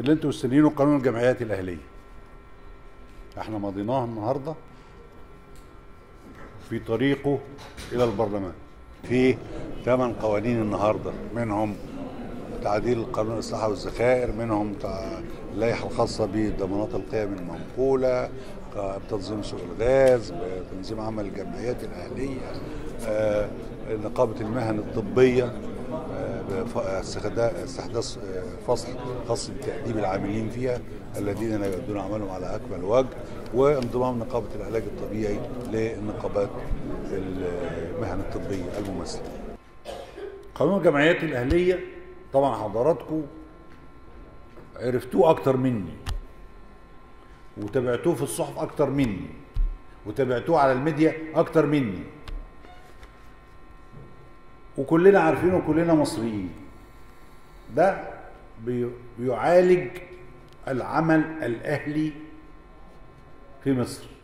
اللي انتوا مستنيينه قانون الجمعيات الاهليه احنا مضيناه النهارده في طريقه الى البرلمان في ثمان قوانين النهارده منهم تعديل قانون الاصلاح والذخائر منهم تع- اللائحه الخاصه بضمانات القيم المنقوله ق- بتنظيم سوق الغاز بتنظيم عمل الجمعيات الاهليه آه، نقابه المهن الطبيه آه، بف- استخدام- استحداث آه، فصل خاص بتأديب العاملين فيها الذين لا يؤدون عملهم على أكمل وجه وانضمام نقابة العلاج الطبيعي للنقابات المهن الطبية الممثلة قانون الجمعيات الأهلية طبعا حضراتكم عرفتوه أكتر مني وتابعتوه في الصحف أكتر مني وتابعتوه على الميديا أكتر مني وكلنا عارفين وكلنا مصريين ده بي- بيعالج العمل الاهلي في مصر